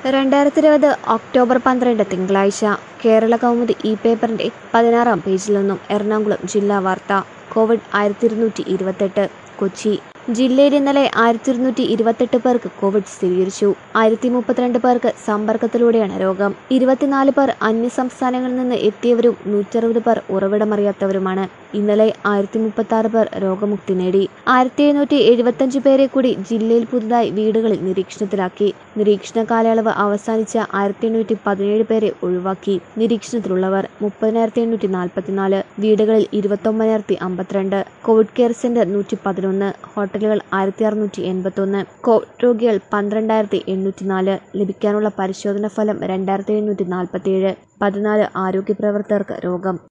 രണ്ടായിരത്തി ഇരുപത് ഒക്ടോബർ പന്ത്രണ്ട് തിങ്കളാഴ്ച കേരള കൗമുദി ഇ പേപ്പറിന്റെ പതിനാറാം പേജിൽ നിന്നും എറണാകുളം ജില്ലാ വാർത്ത കോവിഡ് ആയിരത്തി ഇരുന്നൂറ്റി ഇരുപത്തെട്ട് കൊച്ചി ജില്ലയിൽ ഇന്നലെ ആയിരത്തി ഇരുന്നൂറ്റി ഇരുപത്തെട്ട് പേർക്ക് കോവിഡ് സ്ഥിരീകരിച്ചു ആയിരത്തി മുപ്പത്തിരണ്ട് പേർക്ക് സമ്പർക്കത്തിലൂടെയാണ് രോഗം ഇരുപത്തിനാല് പേർ അന്യസംസ്ഥാനങ്ങളിൽ നിന്ന് എത്തിയവരും നൂറ്ററുപത് പേർ ഉറവിടമറിയാത്തവരുമാണ് ഇന്നലെ ആയിരത്തി മുപ്പത്തി ആറ് പേർ രോഗമുക്തി നേടി ആയിരത്തി എഴുന്നൂറ്റി എഴുപത്തഞ്ച് പേരെ കൂടി ജില്ലയിൽ പുതുതായി വീടുകളിൽ നിരീക്ഷണത്തിലാക്കി നിരീക്ഷണ കാലയളവ് അവസാനിച്ച ആയിരത്തി എണ്ണൂറ്റി പതിനേഴ് പേരെ ഒഴിവാക്കി നിരീക്ഷണത്തിലുള്ളവർ മുപ്പതിനായിരത്തി എണ്ണൂറ്റി നാൽപ്പത്തിനാല് വീടുകളിൽ ഇരുപത്തൊമ്പതിനായിരത്തി അമ്പത്തിരണ്ട് കോവിഡ് കെയർ സെന്റർ നൂറ്റി പതിനൊന്ന് ഹോട്ടലുകൾ ആയിരത്തി അറുന്നൂറ്റി എൺപത്തൊന്ന് കോവിഡ് രോഗികൾ പന്ത്രണ്ടായിരത്തി എണ്ണൂറ്റി നാല് ലഭിക്കാനുള്ള പരിശോധനാ ഫലം രണ്ടായിരത്തി എണ്ണൂറ്റി നാൽപ്പത്തിയേഴ് പതിനാല് ആരോഗ്യ പ്രവർത്തകർക്ക് രോഗം